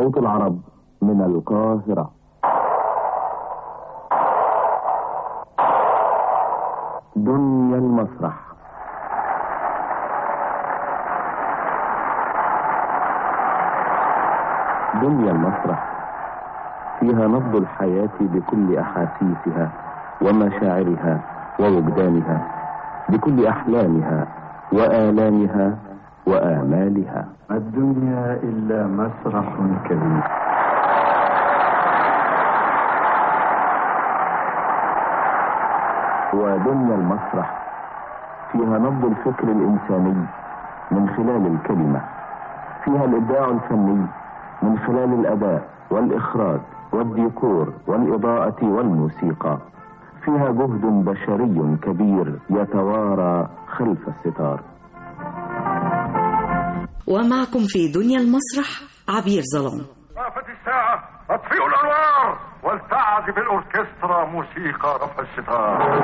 صوت العرب من القاهرة دنيا المسرح دنيا المسرح فيها نبض الحياة بكل أحاسيسها ومشاعرها ووجدانها بكل أحلامها وآلامها وآمالها الدنيا إلا مسرح كبير ودنيا المسرح فيها نبض الفكر الإنساني من خلال الكلمة فيها الإبداع الفني من خلال الأداء والإخراج والديكور والإضاءة والموسيقى فيها جهد بشري كبير يتوارى خلف الستار ومعكم في دنيا المسرح عبير ظلام وقفت الساعة اطفئوا الأنوار ولتعزف الأوركسترا موسيقى رفع الستار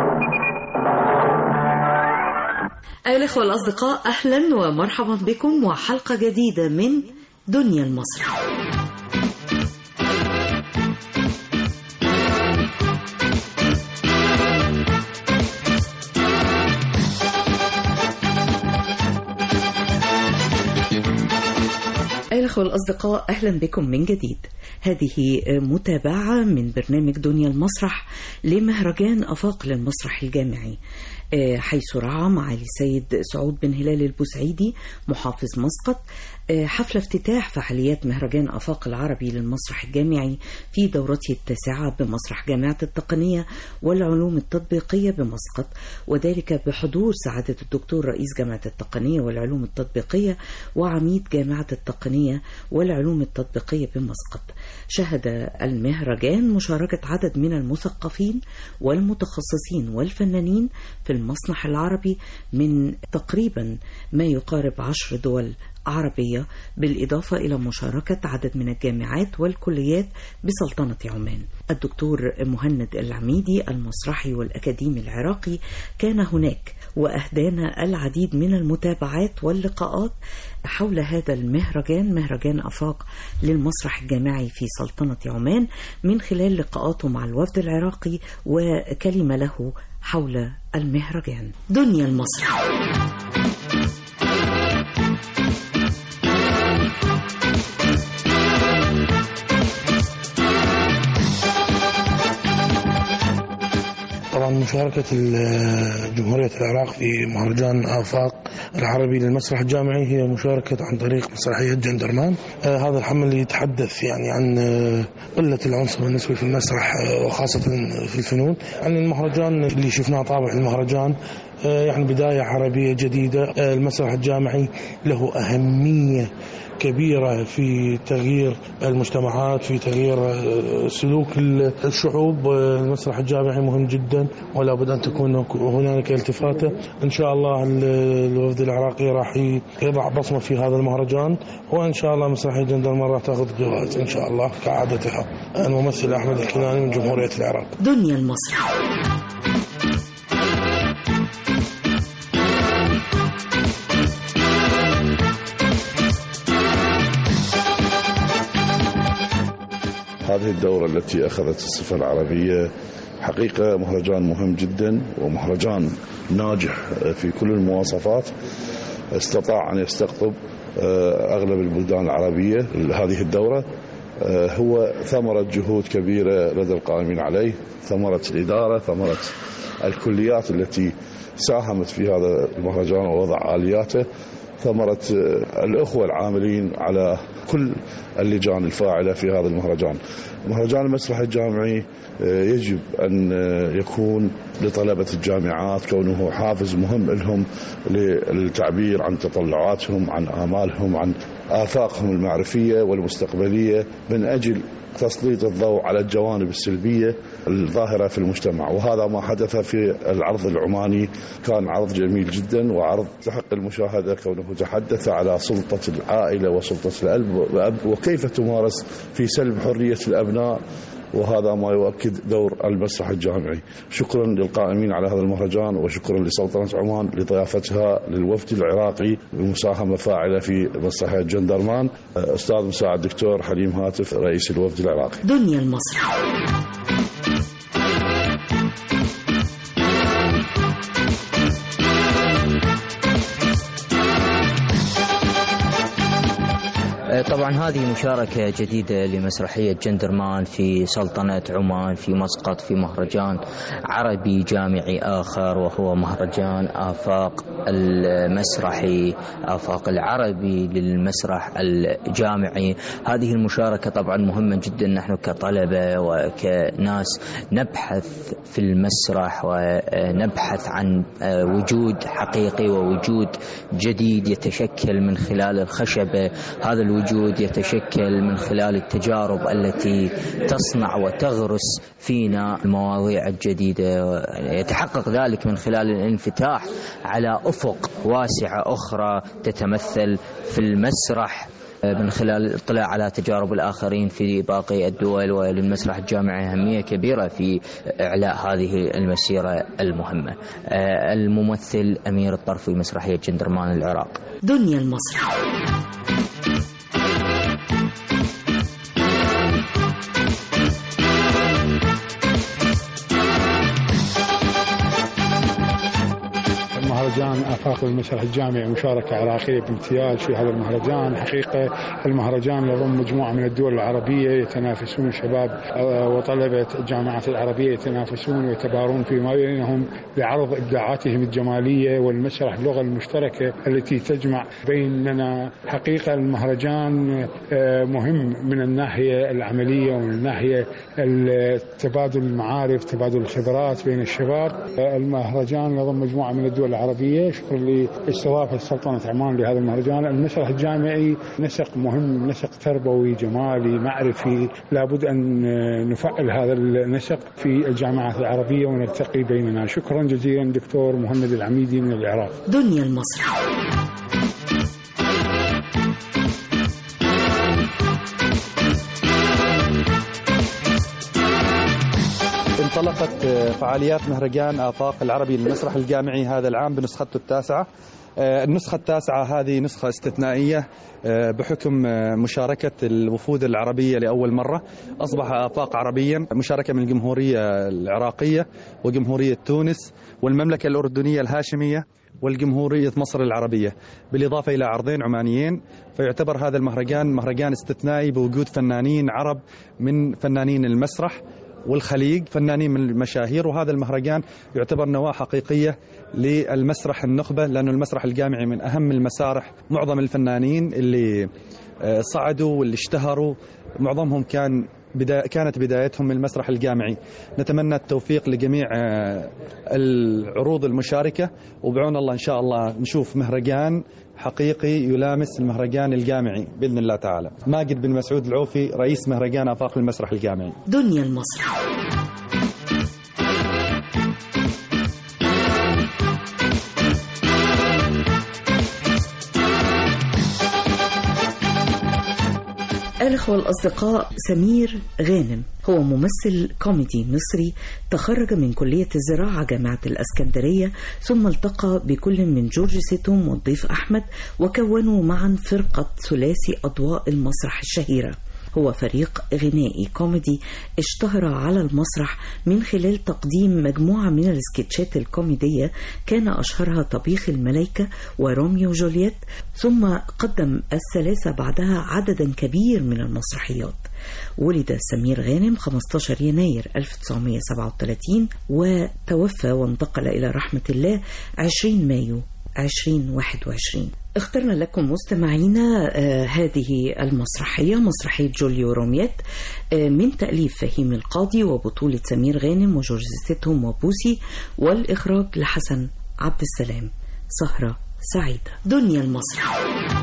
أيها الأخوة الأصدقاء أهلا ومرحبا بكم وحلقة جديدة من دنيا المسرح أيها الأخوة الأصدقاء أهلا بكم من جديد هذه متابعة من برنامج دنيا المسرح لمهرجان أفاق للمسرح الجامعي حيث رعى معالي السيد سعود بن هلال البوسعيدي محافظ مسقط حفل افتتاح فعاليات مهرجان أفاق العربي للمسرح الجامعي في دورته التاسعة بمسرح جامعة التقنية والعلوم التطبيقية بمسقط وذلك بحضور سعادة الدكتور رئيس جامعة التقنية والعلوم التطبيقية وعميد جامعة التقنية والعلوم التطبيقية بمسقط شهد المهرجان مشاركة عدد من المثقفين والمتخصصين والفنانين في المسرح العربي من تقريبا ما يقارب عشر دول عربية بالإضافة إلى مشاركة عدد من الجامعات والكليات بسلطنة عمان الدكتور مهند العميدي المسرحي والأكاديمي العراقي كان هناك وأهدانا العديد من المتابعات واللقاءات حول هذا المهرجان مهرجان أفاق للمسرح الجامعي في سلطنة عمان من خلال لقاءاته مع الوفد العراقي وكلمة له حول المهرجان دنيا المسرح طبعا مشاركة جمهورية العراق في مهرجان آفاق العربي للمسرح الجامعي هي مشاركة عن طريق مسرحية جندرمان آه هذا الحمل يتحدث يعني عن آه قلة العنصر النسوي في المسرح آه وخاصة في الفنون عن المهرجان اللي شفناه طابع المهرجان يعني بداية عربية جديدة المسرح الجامعي له أهمية كبيرة في تغيير المجتمعات في تغيير سلوك الشعوب المسرح الجامعي مهم جدا ولا بد أن تكون هنالك التفاتة إن شاء الله الوفد العراقي راح يضع بصمة في هذا المهرجان وإن شاء الله مسرحية جندرمان راح تاخذ جوائز إن شاء الله كعادتها الممثل أحمد الكناني من جمهورية العراق دنيا المسرح هذه الدورة التي أخذت الصفة العربية حقيقة مهرجان مهم جدا ومهرجان ناجح في كل المواصفات استطاع أن يستقطب أغلب البلدان العربية هذه الدورة هو ثمرة جهود كبيرة لدى القائمين عليه ثمرة الإدارة ثمرة الكليات التي ساهمت في هذا المهرجان ووضع آلياته ثمرة الأخوة العاملين على كل اللجان الفاعلة في هذا المهرجان مهرجان المسرح الجامعي يجب أن يكون لطلبة الجامعات كونه حافز مهم لهم للتعبير عن تطلعاتهم عن آمالهم عن آفاقهم المعرفية والمستقبلية من أجل تسليط الضوء على الجوانب السلبية الظاهرة في المجتمع وهذا ما حدث في العرض العماني كان عرض جميل جدا وعرض تحق المشاهدة كونه تحدث على سلطة العائلة وسلطة الأب وكيف تمارس في سلب حرية الأبناء وهذا ما يؤكد دور المسرح الجامعي شكرا للقائمين على هذا المهرجان وشكرا لسلطنة عمان لضيافتها للوفد العراقي بمساهمة فاعلة في مسرحية جندرمان أستاذ مساعد دكتور حليم هاتف رئيس الوفد العراقي دنيا المسرح طبعا هذه مشاركة جديدة لمسرحية جندرمان في سلطنة عمان في مسقط في مهرجان عربي جامعي آخر وهو مهرجان آفاق المسرحي آفاق العربي للمسرح الجامعي هذه المشاركة طبعا مهمة جدا نحن كطلبة وكناس نبحث في المسرح ونبحث عن وجود حقيقي ووجود جديد يتشكل من خلال الخشبة هذا الوجود الوجود يتشكل من خلال التجارب التي تصنع وتغرس فينا المواضيع الجديدة يتحقق ذلك من خلال الانفتاح على أفق واسعة أخرى تتمثل في المسرح من خلال الاطلاع على تجارب الآخرين في باقي الدول وللمسرح الجامعي أهمية كبيرة في إعلاء هذه المسيرة المهمة الممثل أمير الطرفي مسرحية جندرمان العراق دنيا المسرح مهرجان آفاق المسرح الجامعي مشاركة عراقية بامتياز في هذا المهرجان حقيقة المهرجان يضم مجموعة من الدول العربية يتنافسون شباب وطلبة الجامعات العربية يتنافسون ويتبارون فيما بينهم لعرض إبداعاتهم الجمالية والمسرح اللغة المشتركة التي تجمع بيننا حقيقة المهرجان مهم من الناحية العملية ومن الناحية تبادل المعارف تبادل الخبرات بين الشباب المهرجان يضم مجموعة من الدول العربية شكرا لاستضافة سلطنة عمان لهذا المهرجان المسرح الجامعي نسق مهم نسق تربوي جمالي معرفي لابد أن نفعل هذا النسق في الجامعات العربية ونلتقي بيننا شكرا جزيلا دكتور مهند العميدي من العراق دنيا المسرح انطلقت فعاليات مهرجان آفاق العربي للمسرح الجامعي هذا العام بنسخته التاسعة النسخة التاسعة هذه نسخة استثنائية بحكم مشاركة الوفود العربية لأول مرة أصبح آفاق عربيا مشاركة من الجمهورية العراقية وجمهورية تونس والمملكة الأردنية الهاشمية والجمهورية مصر العربية بالإضافة إلى عرضين عمانيين فيعتبر هذا المهرجان مهرجان استثنائي بوجود فنانين عرب من فنانين المسرح والخليج فنانين من المشاهير وهذا المهرجان يعتبر نواة حقيقية للمسرح النخبة لأنه المسرح الجامعي من أهم المسارح معظم الفنانين اللي صعدوا واللي اشتهروا معظمهم كان بدا كانت بدايتهم من المسرح الجامعي نتمنى التوفيق لجميع العروض المشاركة وبعون الله إن شاء الله نشوف مهرجان حقيقي يلامس المهرجان الجامعي بإذن الله تعالى ماجد بن مسعود العوفي رئيس مهرجان آفاق المسرح الجامعي دنيا المسرح الأخوة الأصدقاء سمير غانم هو ممثل كوميدي مصري تخرج من كلية الزراعة جامعة الأسكندرية ثم التقى بكل من جورج سيتوم والضيف أحمد وكونوا معا فرقة ثلاثي أضواء المسرح الشهيرة هو فريق غنائي كوميدي اشتهر على المسرح من خلال تقديم مجموعة من السكتشات الكوميدية كان أشهرها طبيخ الملايكة وروميو وجولييت ثم قدم الثلاثة بعدها عددا كبير من المسرحيات ولد سمير غانم 15 يناير 1937 وتوفى وانتقل إلى رحمة الله 20 مايو 2021 اخترنا لكم مستمعينا آه هذه المسرحية مسرحية جوليو روميات آه من تأليف فهيم القاضي وبطولة سمير غانم وجورج ستهم وبوسي والإخراج لحسن عبد السلام سهرة سعيدة دنيا المسرح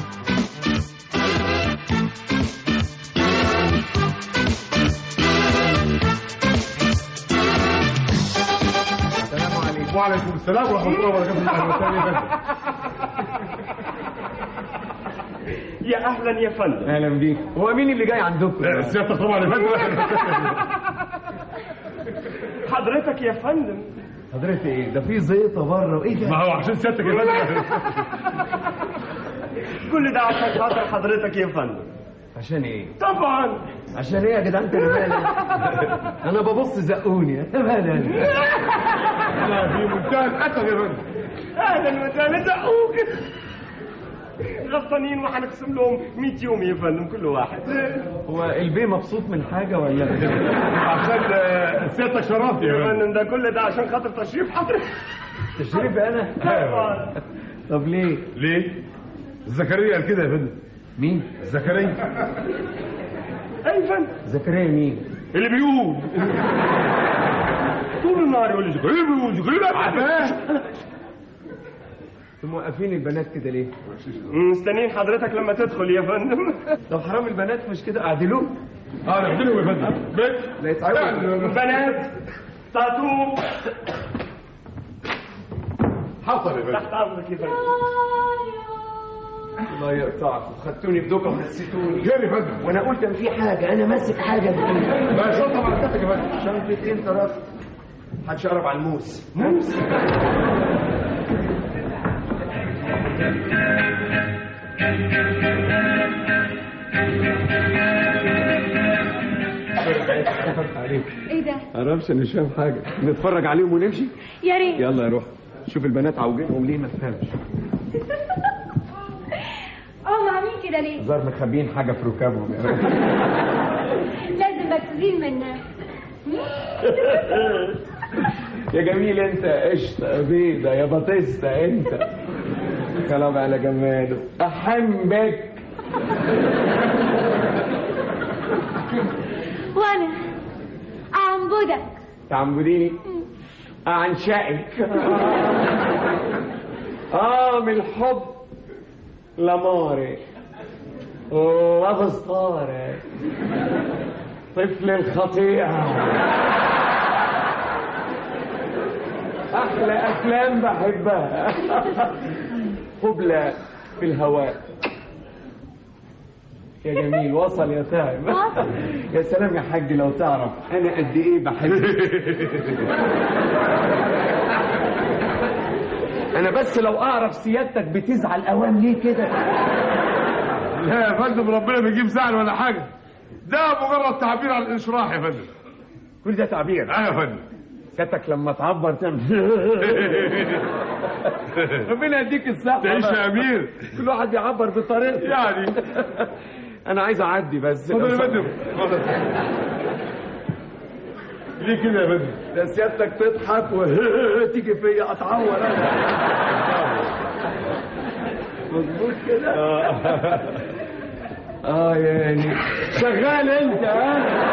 وعليكم السلام ورحمه الله وبركاته اهلا وسهلا يا اهلا يا فندم اهلا بيك هو مين اللي جاي عندكم سيادتك طبعا يا فندم حضرتك يا فندم حضرتك ايه ده في زيطه بره وايه ده ما هو عشان سيادتك يا فندم كل ده عشان خاطر حضرتك يا فندم عشان ايه طبعا عشان ايه يا جدعان انت اللي مالك انا ببص زقوني انا مالي انا لا في منتهى الاسف يا فندم اهلا وسهلا دقوك غلطانين وهنقسم لهم 100 يوم يا فندم كل واحد هو البيه مبسوط من حاجه ولا عشان سيادتك شرفت يا فندم ده كل ده عشان خاطر تشريف حضرتك تشريف انا طبعا طب ليه ليه؟ زكريا قال كده يا فندم مين زكريا اي فندم زكريا مين اللي بيقول طول النهار يقول لي زكريا بيقول زكريا عارفاه انتوا موقفين البنات كده ليه مستنيين حضرتك لما تدخل يا فندم طب حرام البنات مش كده اعدلوه اه نعدلهم يا فندم بيت لا يتعبوا بنات تاتو حصل يا فندم تحت امرك يا فندم الله يقطعكم خدتوني بدوكه ونسيتوني خير يا فندم وانا قلت ان في حاجه انا ماسك حاجه لا شرطه مع سيادتك يا فندم شنطتين طرف محدش يقرب على الموس موس ايه ده معرفش انا شايف حاجه نتفرج عليهم ونمشي يا ريت يلا يا روح شوف البنات عوجينهم ليه ما تفهمش اه عاملين كده ليه ظهر مخبيين حاجه في ركابهم يا روح لازم مكسوزين من يا جميل انت قشطه بيضه يا بطيستا انت كلام على جماله احبك وانا اعنبدك تعمديني أعنشائك آه من الحب لماري لبستاري طفل الخطيئة أحلى أفلام بحبها قبلة في الهواء يا جميل وصل يا تعب وصل. يا سلام يا حاج لو تعرف انا قد ايه بحبك انا بس لو اعرف سيادتك بتزعل اوام ليه كده لا يا فندم ربنا بيجيب زعل ولا حاجه ده مجرد تعبير عن الانشراح يا فندم كل ده تعبير اه يا فندم سيادتك لما تعبر تعمل ربنا يديك الصحة تعيش يا بقى. أمير. كل واحد بيعبر بطريقته يعني. انا عايز اعدي بس اتفضل يا فندم اتفضل ليه كده يا فندم ده سيادتك تضحك وتيجي فيا اتعور انا مظبوط كده اه يعني شغال انت ها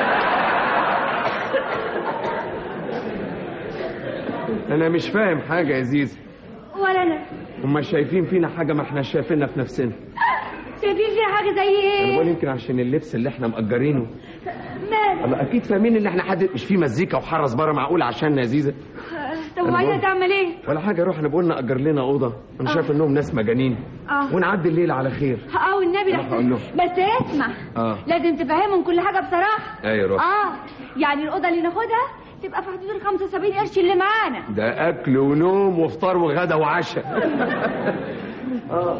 انا مش فاهم حاجه يا زيزو ولا انا هما شايفين فينا حاجه ما احنا شايفينها في نفسنا شايفين فيها حاجه زي انا بقول ايه يمكن عشان اللبس اللي احنا مأجرينه مال الله اكيد فاهمين ان احنا حد مش في مزيكا وحرس بره معقول عشان يا زيزه طب أنا وعايزه بقول- تعمل ايه ولا حاجه روح انا بقول نأجر لنا اوضه انا آه. شايف انهم ناس مجانين اه ونعدي الليل على خير اه والنبي أروح أقول لحسن له. بس اسمع اه لازم تفهمهم كل حاجه بصراحه ايوه روح اه يعني الاوضه اللي ناخدها تبقى في حدود ال 75 قرش اللي معانا ده اكل ونوم وفطار وغدا وعشاء اه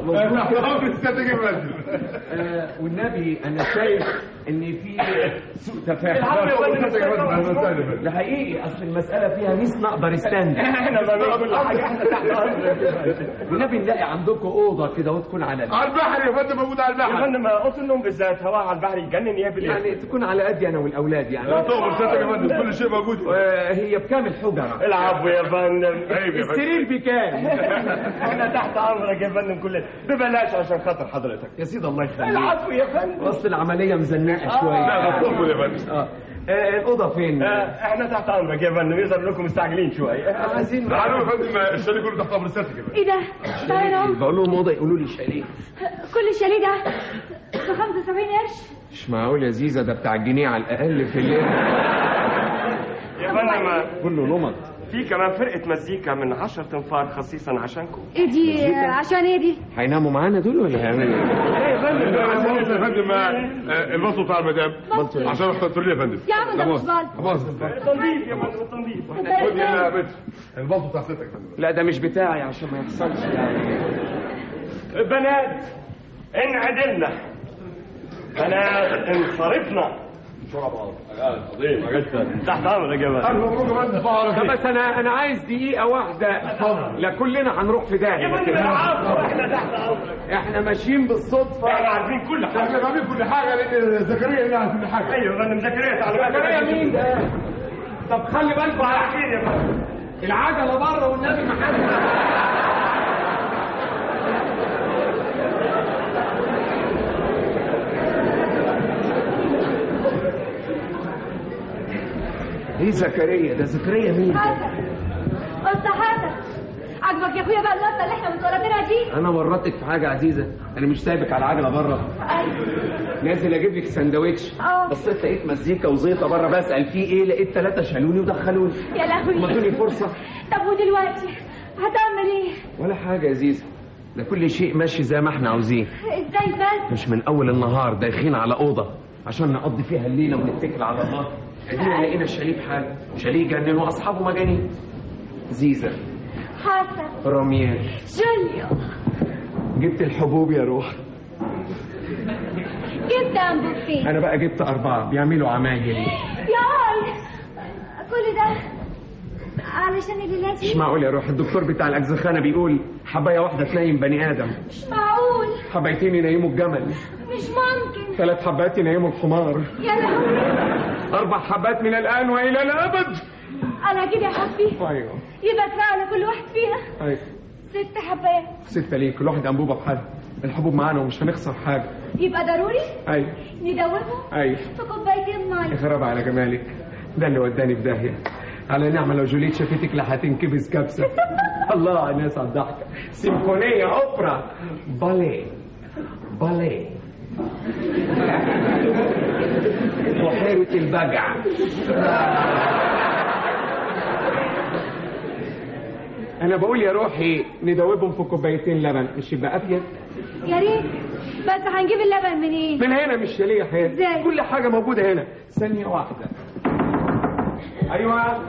آه، والنبي انا شايف ان في سوء تفاهم العفو يا فندم، اتفضل. ده حقيقي اصل المساله فيها ميس نقدر استند احنا ما كل حاجه احنا تحت والنبي نلاقي عندكم اوضه كده وتكون على على البحر يا فندم موجود على البحر يا فندم اوضه النوم بالذات هواها على البحر يتجنن يا بالله يعني تكون على قدي انا والاولاد يعني لا تؤمر سيادتك يا فندم كل شيء موجود آه، هي بكام الحجره العفو يا فندم عيب يا فندم السرير بكام احنا تحت امرك يا فندم كلنا ببلاش عشان خاطر حضرتك يا سيدي الله يخليك العفو يا فندم وسط العمليه مزنقه آه، شويه لا، لا، تؤمر يا فندم. اه آه، الاوضه فين آه، احنا تحت امرك يا فندم يظهر لكم مستعجلين شويه عايزين تعالوا يا فندم الشاليه كله تحت امر سيادتك يا فندم ايه ده تعالى اهو بقول لهم اوضه يقولوا لي شاليه كل الشاليه ده ب 75 قرش مش معقول يا زيزه ده بتاع الجنيه على الاقل في الليل يا فندم كله لمط في كمان فرقه مزيكا من 10 تنفار خصيصا عشانكم ايه دي عشان ايه دي هيناموا معانا دول ولا هيعملوا ايه يا فندم عشان يا فندم آه، البلطو بتاع المدام عشان رحت تقول لي يا فندم يا عم ده مش بال خلاص تنظيف يا فندم تنظيف خد يا بنت البلطو بتاع ستك يا فندم لا ده مش بتاعي عشان ما يحصلش يعني بنات انعدلنا بنات انصرفنا تحت امرك يا باشا طب بس انا انا عايز دقيقة واحدة لا كلنا هنروح في داهية احنا ماشيين بالصدفة احنا عارفين كل حاجه احنا فاهمين كل حاجه لان زكريا اللي عارف كل حاجه ايوه يا فندم زكريا تعالى زكريا مين ده؟ طب خلي بالكم على خير يا فندم العجلة بره والنبي محمد ايه زكريا ده زكريا مين حسن قلت حسن عجبك يا اخويا بقى اللقطه اللي احنا متولدينها دي انا ورطتك في حاجة عزيزة انا مش سايبك على العجلة بره نازل اجيب لك سندوتش اه بصيت لقيت مزيكا وزيطة بره بسأل فيه ايه لقيت ثلاثة شالوني ودخلوني يا لهوي ما ادوني فرصة طب ودلوقتي هتعمل ايه ولا حاجة يا زيزة ده كل شيء ماشي زي ما احنا عاوزين ازاي بس مش من اول النهار دايخين على اوضه عشان نقضي فيها الليله ونتكل على الله ادينا لقينا شاليه بحال شاليه جنن واصحابه مجانين زيزه حسن رميان جوليو جبت الحبوب يا روح جبت انبوب فين انا بقى جبت اربعه بيعملوا عمايل يا هاي كل ده علشان اللي مش لازم معقول يا روح الدكتور بتاع الاجزخانه بيقول حبايه واحده تنيم بني ادم مش معقول حبايتين ينيموا الجمل مش ممكن ثلاث حبات ينيموا الحمار يا لهوي اربع حبات من الان والى الابد انا كده يا حبي ايوه يبقى كفايه على كل واحد فينا ايوه ست حبات ستة ليك كل واحد انبوبه بحالها الحبوب معانا ومش هنخسر حاجه يبقى ضروري ايوه ندوبهم ايوه في كوبايتين ميه خراب على جمالك ده اللي وداني في داهيه على نعمة لو جوليت شافتك لا هتنكبس كبسة الله على الناس على الضحكة سيمفونية أوبرا باليه باليه بحيرة البجع أنا بقول يا روحي ندوبهم في كوبايتين لبن مش يبقى أفيد يا ريت بس هنجيب اللبن منين من هنا مش شاليه يا حياتي ازاي؟ كل حاجة موجودة هنا ثانية واحدة أيوة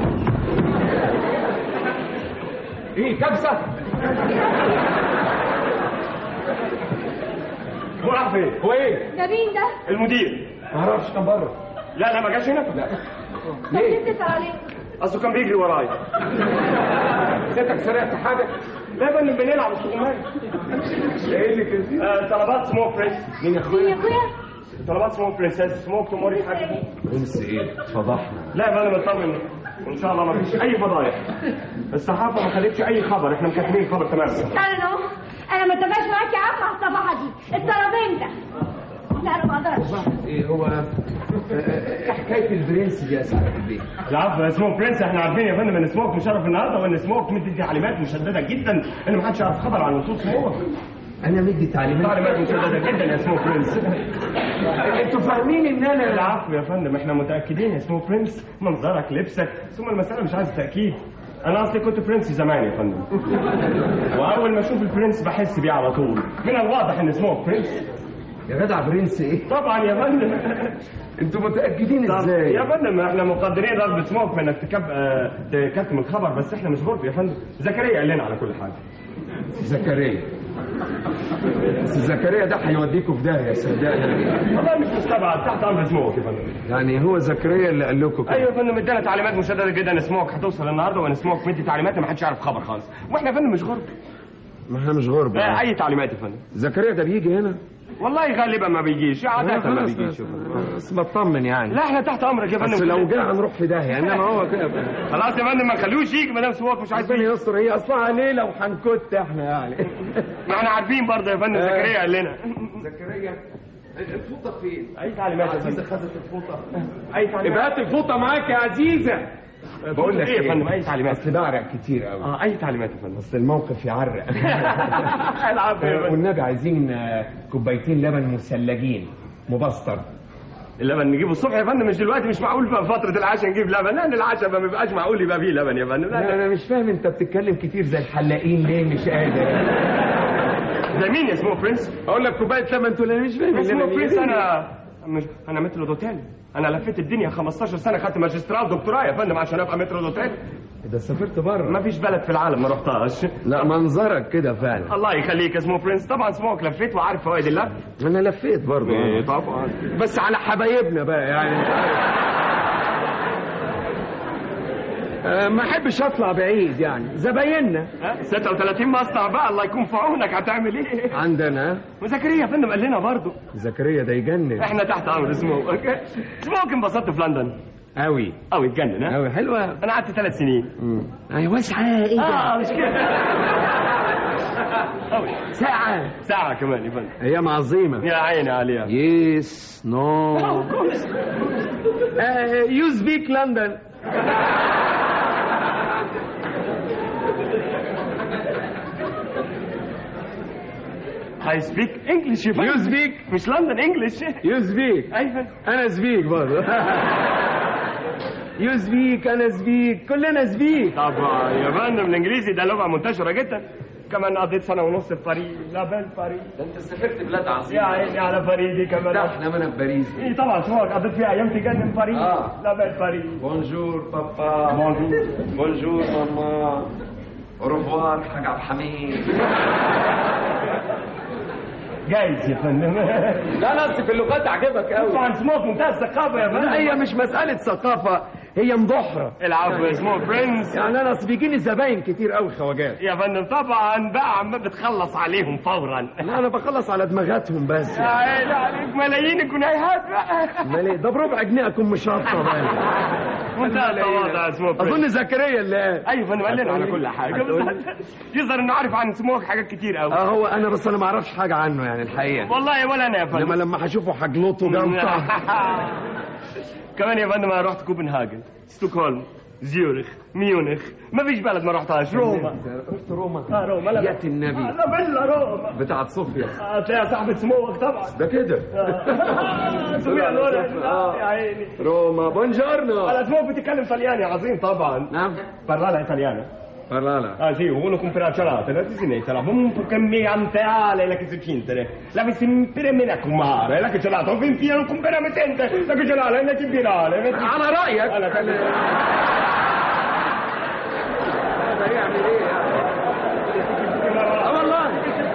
إيه كبسة هو راح فين؟ هو إيه؟ ده مين ده المدير معرفش كان بره لا لا ما جاش هنا لا طب ليه بتسأل عليه اصله كان بيجري ورايا ستك سرقت حاجة لا يا فندم بنلعب استغماية ايه اللي كده؟ آه، طلبات سموك بريس مين يا مين اخويا؟ يا اخويا طلبات سموك برنسس سموك تموري حاجه برنس ايه؟ فضحنا لا يا فندم اطمن وان شاء الله ما فيش اي فضايح الصحافه ما خدتش اي خبر احنا مكاتبين الخبر تماما انا اهو انا ما اتفقش معاك يا عم على الصباحه دي الطلب انت لا انا ما اقدرش ايه هو ايه حكاية البرنس دي يا سعادة البيه؟ العفو يا سموك برنس احنا عارفين يا فندم ان سموك مشرف النهارده وان سموك مدي تعليمات مشدده جدا ان ما حدش يعرف خبر عن وصول سموك انا مدي تعليمات تعليمات مشدده جدا يا سموك برنس انتوا فاهمين ان انا العفو يا فندم احنا متاكدين يا سموك برنس منظرك لبسك ثم المساله مش عايزه تاكيد انا اصلي كنت برنس زمان يا فندم واول ما اشوف البرنس بحس بيه على طول من الواضح ان سموك برنس يا جدع برنس ايه؟ طبعا يا فندم انتوا متأكدين طب ازاي؟ يا فندم احنا مقدرين رغبة سموك في انك تكب... آه، تكتم الخبر بس احنا مش غرب يا فندم زكريا قال لنا على كل حاجه زكريا بس زكريا ده هيوديكوا في داهية صدقني والله مش مستبعد تحت امر سموك يا فندم يعني هو زكريا اللي قال لكم كده ايوه يا فندم ادانا تعليمات مشدده جدا ان سموك هتوصل النهارده وان سموك مدي تعليمات ما حدش يعرف خبر خالص واحنا يا فندم مش غرب ما احنا مش غرب لا اي تعليمات يا فندم زكريا ده بيجي هنا والله غالبا ما بيجيش عادة ما بيجيش يا فندم. بس بطمن يعني لا احنا تحت امرك يا فندم بس لو جه هنروح في داهية انما هو كده خلاص يا فندم ما نخلوش يجي ما دام سموك مش عايز ربنا يستر هي اصلها ليلة وهنكت احنا يعني ما احنا عارفين برضه يا فندم آه. زكريا قال لنا زكريا الفوطة فين؟ اي تعليمات يا عزيزة فندم خدت الفوطة اي تعليمات يبقى هات الفوطة معاك يا عزيزة بقول لك ايه يا فندم اي تعليمات اصل بعرق كتير قوي اه اي تعليمات يا فندم اصل الموقف يعرق العفو يا فندم والنبي عايزين آه، كوبايتين لبن مثلجين مبستر اللبن نجيبه الصبح يا فندم مش دلوقتي مش معقول في فتره العشاء نجيب لبن لان العشاء ما بيبقاش معقول يبقى فيه لبن يا فندم لا انا مش فاهم انت بتتكلم كتير زي الحلاقين ليه مش قادر زي مين يا سمو برنس؟ اقول لك كوبايه لبن تقول انا مش فاهم سمو اللبن برنس إيه؟ انا مش انا مترو دوتيل انا لفيت الدنيا 15 سنه خدت ماجستير ودكتوراه يا فندم عشان ابقى مترو دوتيل ده سافرت بره ما فيش بلد في العالم ما رحتهاش لا منظرك كده فعلا الله يخليك يا سمو برنس طبعا سموك لفيت وعارف فوائد اللف انا لفيت برضه إيه طبعا بس على حبايبنا بقى يعني انت عارف. آه، ما احبش اطلع بعيد يعني زبايننا ها؟ 36 مصنع بقى الله يكون في عونك هتعمل ايه؟ عندنا وزكريا يا فندم قال لنا برضه زكريا ده يجنن احنا تحت امر سموك اوكي سموك انبسطت في لندن قوي قوي اتجنن ها؟ قوي حلوه انا قعدت ثلاث سنين اي واسعه ايه اه ده مش كده قوي ساعه ساعة كمان يا فندم ايام عظيمه يا عيني عليها يس نو يو سبيك لندن I speak English يا فندم يو سبيك مش لندن انجلش يو سبيك ايوه انا سبيك برضه يو سبيك انا سبيك كلنا سبيك طبعا يا فندم الانجليزي ده لغة منتشرة جدا كمان قضيت سنة ونص في باريس لا بال باريس ده انت سافرت بلاد يا عظيمه عيني على باريس كمان ده احنا من باريس ايه طبعا شو قضيت فيها ايام تجنن باريس آه. لا بال باريس بونجور بابا بونجور بونجور ماما اوروفوار حاج عبد الحميد جايز يا فندم لا انا اصل في اللغات عجبك قوي طبعا سموك منتهى الثقافة يا فندم لا هي مش مسألة ثقافة هي مضحرة العفو يا سمو برنس يعني أنا أصل بيجيني زباين كتير قوي خواجات يا فندم طبعا بقى عم بتخلص عليهم فورا لا أنا بخلص على دماغاتهم بس يا عيني عليك ملايين الجنيهات بقى امال ايه ده بربع جنيه اكون مشطب منتهى التواضع يا سمو برنس اظن زكريا اللي قال ايوه فندم قال لنا على كل حاجه هتقول بس يظهر انه عارف عن سموك حاجات كتير قوي اه هو انا بس انا ما اعرفش حاجه عنه يعني الحقيقه والله ولا انا يا فندم لما لما هشوفه هجلطه جلطه كمان يا فندم انا رحت كوبنهاجن ستوكهولم زيورخ ميونخ ما فيش بلد ما رحتهاش روما رحت روما اه روما لا يا النبي لا بلا روما بتاعت صوفيا هتلاقيها صاحبة سموك طبعا ده كده سميها الولد آه. يا عيني روما بونجورنو على سموك بتتكلم طلياني عظيم طبعا نعم parlala italiana parlala Ah sì, uno compra cialate, la tisinetta, la un po' che mi anteale, la che si cintere, la che si impire me a cumare, la che ce l'ha, non vi infia un compera metente, la che ce l'ha, la che virale, على رايك على كلام هذا يعمل ايه اه والله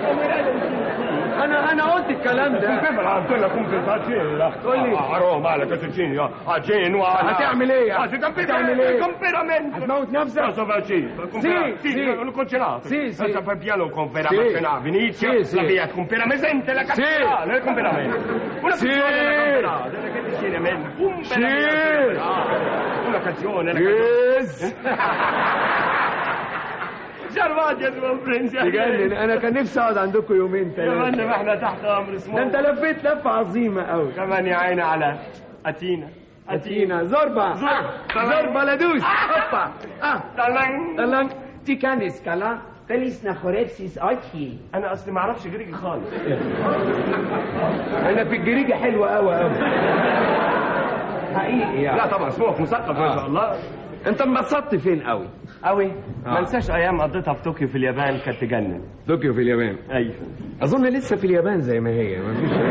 انا انا قلت الكلام ده كيف العب لكم في الفاتيلا قول لي. a Roma la Casicini a Genova هتعمل ايه ah si capisce هتعمل ايه compleramento هتموت نفسك Cosa facci? Sì, sì, sì. l'ho concellato. Sì, sì. Senza far piano compera Sì. macchina Venezia, Sì, sì. la via comperamesente, la Sì. cattedrale, il comperamento. Una Sì. canzone, la cattedrale, che ti tiene men? Un Sì. Una canzone, la يس Giarvati a tua presenza. تجنن انا كان نفسي اقعد عندكم يومين يا ثلاثه فندم احنا تحت امر اسمه ده انت لفيت لفه عظيمه قوي كمان يا عيني على اتينا اتينا زربه زربه لدوس هوبا اه تلان تلان تي كان اسكالا تليس نخوريبسيس ايتي انا اصلي ما اعرفش جريجي خالص انا في الجريجه حلوه قوي قوي حقيقي يعني لا طبعا اسمه مثقف ما شاء الله انت انبسطت فين قوي قوي ما انساش ايام قضيتها في طوكيو في اليابان كانت تجنن طوكيو في اليابان ايوه اظن لسه في اليابان زي ما هي ما فيش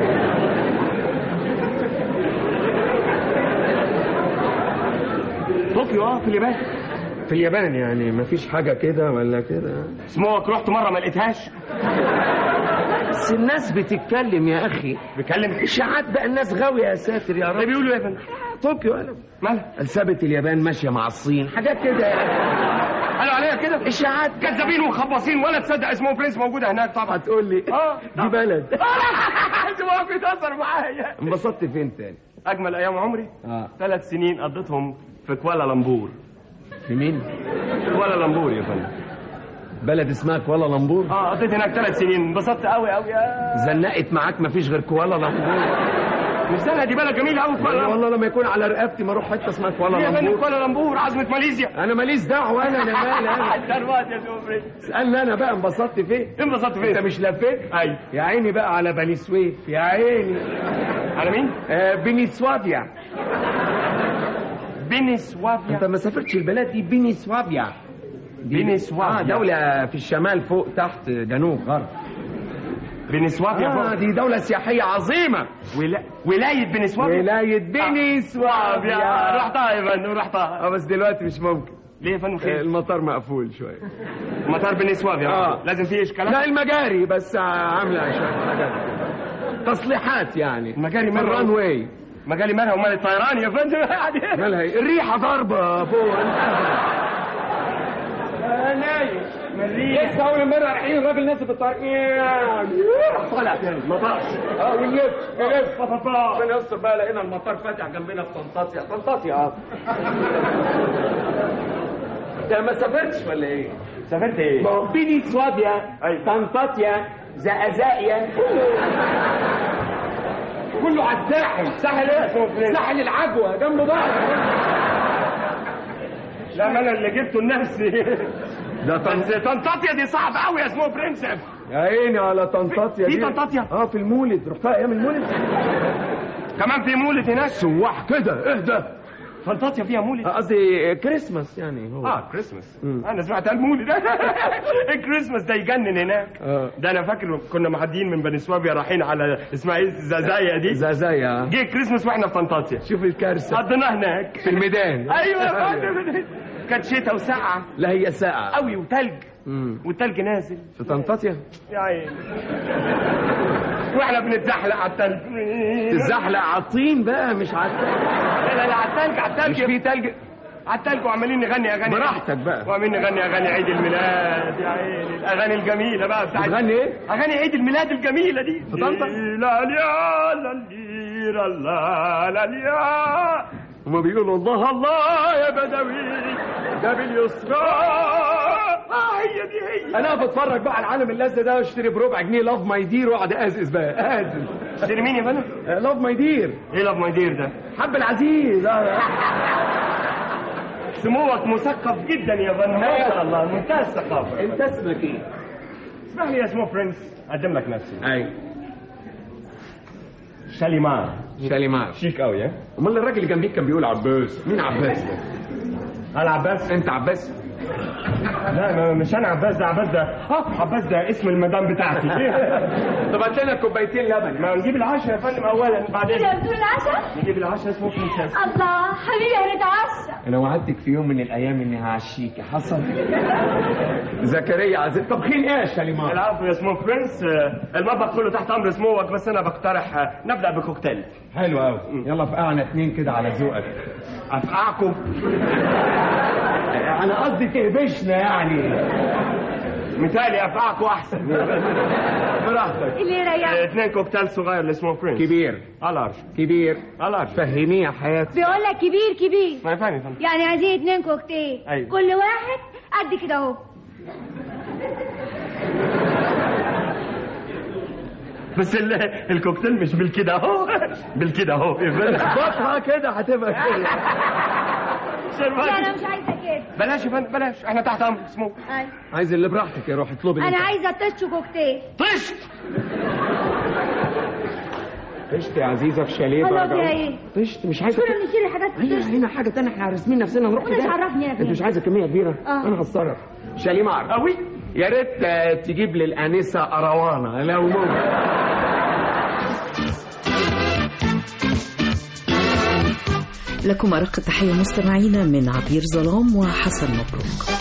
طوكيو اه في اليابان في اليابان يعني ما فيش حاجه كده ولا كده سموك رحت مره ما لقيتهاش بس الناس بتتكلم يا اخي بكلم اشاعات بقى الناس غاويه يا ساتر يا اللي رب بيقولوا ايه يا فندم طوكيو قالوا مالها ثابت اليابان ماشيه مع الصين حاجات كده يعني قالوا عليها كده اشاعات كذابين وخباصين ولا تصدق اسمه برنس موجوده هناك طبعا هتقول لي اه دي بلد سموك بيتاثر معايا انبسطت فين تاني اجمل ايام عمري اه ثلاث سنين قضيتهم في كوالالمبور في مين كوالالمبور يا فندم بلد اسمها كوالالمبور اه قضيت هناك ثلاث سنين انبسطت قوي قوي يا زنقت معاك ما فيش غير كوالالمبور مش سنه دي بلد جميله قوي كوالالمبور والله لما يكون على رقبتي ما اروح حته اسمها يا فندم كوالالمبور كوالالمبور عاصمه ماليزيا انا ماليش دعوه انا انا مالي انا ثروات يا سوبري اسالني انا بقى انبسطت فين انبسطت انت فين؟ مش لفيت ايوه يا عيني بقى على بني سويف يا عيني على مين؟ آه بنيسوافيا بنسوافيا انت ما سافرتش البلاد دي بنيسوافيا دي- بنسوافيا. آه دولة في الشمال فوق تحت جنوب غرب بنسوافيا آه فوق. دي دولة سياحية عظيمة ولا... ولاية بنسوافيا ولاية بنيسوافيا رحتها يا فندم رحتها اه بس دلوقتي مش ممكن ليه يا فندم آه، خير؟ المطار مقفول شوية مطار بنسوافيا آه. لازم فيه اشكالات لا المجاري بس آه، عاملة شوية مجاري. تصليحات يعني المجاري مرة الران واي مجالي مالها ومال الطيران يا فندم مالها إيه؟ الريحة ضاربة فوق نايم لسه اول مره رايحين الراجل نازل في الطريق طالع تاني مطار اه ونلف نلف ربنا يستر بقى لقينا المطار فاتح جنبنا في طنطاطيا طنطاطيا اه انت ما سافرتش ولا ايه؟ سافرت ايه؟ ما هو بيني سوابيا طنطاطيا زقازاقيا كله على الساحل ساحل ايه؟ ساحل العجوه جنب بعض لا ما انا اللي جبته لنفسي ده بس طنطاطيا دي صعبة قوي يا اسمه برنسف يا عيني على طنطاطيا في دي. طنطاطيا؟ اه في المولد رحتها ايام المولد كمان في مولد هناك سواح كده اهدى طنطاطيا فيها مولد آه، قصدي كريسماس يعني هو اه كريسماس انا سمعت المولد الكريسماس ده يجنن هناك اه ده انا فاكر كنا معديين من بني سوابيا رايحين على اسمها ايه زازايا دي زازايا جه كريسماس واحنا في طنطاطيا شوف الكارثه قضيناه هناك في الميدان ايوه يا فندم كانت شتاء وسقعه لا هي ساعة قوي وتلج مم. والتلج نازل في طنطاطيا يا عيني واحنا بنتزحلق على التلج تزحلق على الطين بقى مش على لا لا لا على التلج على التلج مش في تلج على التلج وعمالين نغني اغاني براحتك بقى وعمالين نغني اغاني عيد الميلاد يا عيني الاغاني الجميله بقى بتاعت بتغني ايه؟ اغاني عيد الميلاد الجميله دي في طنطا؟ لا لا لا ليرا لا لا لا هما بيقولوا الله الله يا بدوي ده باليسرى اه هي دي هي انا بتفرج بقى على العالم اللذة ده واشتري بربع جنيه لاف ماي دير واقعد ازقز بقى ازقز اشتري مين يا فندم؟ لاف ماي دير ايه لاف ماي دير ده؟ حب العزيز آه. سموك مثقف جدا يا فندم ما شاء الله منتهى الثقافه انت اسمك ايه؟ اسمح لي يا سمو برنس اقدم لك نفسي اي شاليمار شاليمار شيك قوي ها امال الراجل اللي جنبيك كان بيقول عباس مين عباس ده؟ انا عباس انت عباس لا ما- مش انا عباس ده عباس ده اه عباس ده اسم المدام بتاعتي طب هات لنا كوبايتين لبن ما نجيب العشاء يا فندم اولا بعدين كده بتقول العشاء نجيب العشاء اسمه برنسس الله حبيبي هنتعشى انا وعدتك في يوم من الايام اني هعشيكي حصل زكريا عزيز طبخين ايه يا شاليمار العفو يا سمو برنس آه، المطبخ كله تحت امر سموك بس انا بقترح آه، نبدا بكوكتيل حلو قوي يلا فقعنا اتنين كده على ذوقك افقعكم انا قصدي تهبشنا يعني مثالي افقعكم احسن براحتك اللي آه، يريح اثنين كوكتيل صغير لسمو برنس كبير الارش كبير الارش فهميه يا حياتي بيقول لك كبير كبير ما يفهم يفهم يعني عايزين اتنين كوكتيل أيوة. كل واحد قد كده اهو بس ال- الكوكتيل مش بالكده اهو بالكده اهو بطها كده هتبقى كده لا انا مش عايزه كده بلاش يا فندم بلاش احنا تحت امر سموك أيوة. عايز اللي براحتك يا روح اطلبي انا عايزه تشو كوكتيل طشت طشت يا عزيزه في شاليه الله درجة فيها أولى. ايه؟ طشت مش عايزه كل نشيل الحاجات هي تشو هنا حاجه تانية احنا راسمين نفسنا نروح وأنا كده مش عرفني أنا انت فين. مش عايزه كميه كبيره آه. انا هتصرف شاليمار قوي يا ريت آه، تجيب لي الانسه اروانه لو ممكن لكم أرق التحية مستمعينا من عبير ظلام وحسن مبروك